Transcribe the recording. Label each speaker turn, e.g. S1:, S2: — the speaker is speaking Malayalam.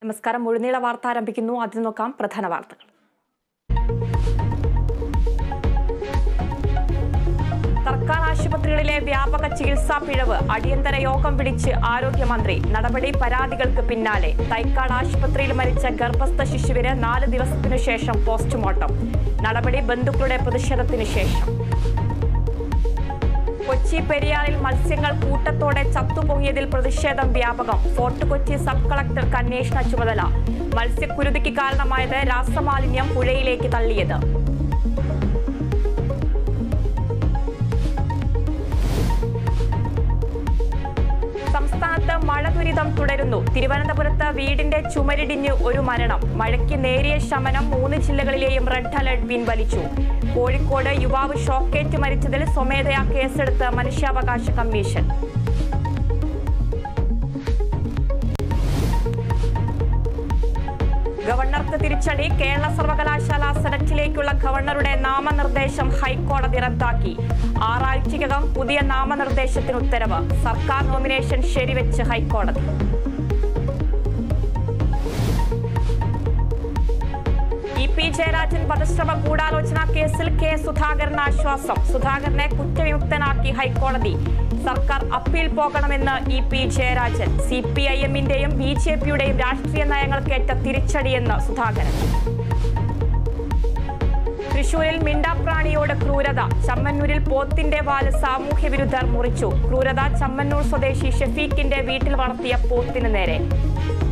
S1: നമസ്കാരം മുഴുനീള വാർത്ത ആരംഭിക്കുന്നു ആദ്യം നോക്കാം പ്രധാന വാർത്തകൾ സർക്കാർ ആശുപത്രികളിലെ വ്യാപക ചികിത്സാ പിഴവ് അടിയന്തര യോഗം വിളിച്ച് ആരോഗ്യമന്ത്രി നടപടി പരാതികൾക്ക് പിന്നാലെ തൈക്കാട് ആശുപത്രിയിൽ മരിച്ച ഗർഭസ്ഥ ശിശുവിന് നാല് ദിവസത്തിനു ശേഷം പോസ്റ്റ്മോർട്ടം നടപടി ബന്ധുക്കളുടെ പ്രതിഷേധത്തിന് ശേഷം കൊച്ചി പെരിയാറിൽ മത്സ്യങ്ങൾ കൂട്ടത്തോടെ ചത്തുപൊങ്ങിയതിൽ പ്രതിഷേധം വ്യാപകം ഫോർട്ട് കൊച്ചി സബ് കളക്ടർക്ക് അന്വേഷണ ചുമതല മത്സ്യക്കുരുതിക്ക് കാരണമായത് രാസമാലിന്യം പുഴയിലേക്ക് തള്ളിയത് സംസ്ഥാനത്ത് മഴ ദുരിതം തുടരുന്നു തിരുവനന്തപുരത്ത് വീടിന്റെ ചുമരിടിഞ്ഞ് ഒരു മരണം മഴയ്ക്ക് നേരിയ ശമനം മൂന്ന് ജില്ലകളിലെയും റെഡ് അലർട്ട് പിൻവലിച്ചു കോഴിക്കോട് യുവാവ് ഷോക്കേറ്റ് മരിച്ചതിൽ സ്വമേധയാ കേസെടുത്ത് മനുഷ്യാവകാശ കമ്മീഷൻ ഗവർണർക്ക് തിരിച്ചടി കേരള സർവകലാശാല സെനറ്റിലേക്കുള്ള ഗവർണറുടെ നാമനിർദ്ദേശം ഹൈക്കോടതി റദ്ദാക്കി ആറാഴ്ചയ്ക്കകം പുതിയ നാമനിർദ്ദേശത്തിന് ഉത്തരവ് സർക്കാർ നോമിനേഷൻ ശരിവെച്ച് ഹൈക്കോടതി ഇ പി ജയരാജൻ വധശ്രമ ഗൂഢാലോചന കേസിൽ കെ സുധാകരന് ആശ്വാസം സുധാകരനെ കുറ്റവിമുക്തനാക്കി ഹൈക്കോടതി സർക്കാർ അപ്പീൽ പോകണമെന്ന് E P Jayarajan C P I എമ്മിന്റെയും ബി ജെ പിയുടെയും രാഷ്ട്രീയ നയങ്ങൾക്കേറ്റ തിരിച്ചടിയെന്ന് സുധാകരൻ തൃശൂരിൽ മിണ്ടാപ്രാണിയോട് ക്രൂരത ചമ്മന്നൂരിൽ പോത്തിന്റെ വാല് സാമൂഹ്യ വിരുദ്ധർ മുറിച്ചു ക്രൂരത ചമ്മന്നൂർ സ്വദേശി ഷഫീഖിന്റെ വീട്ടിൽ വളർത്തിയ പോത്തിന് നേരെ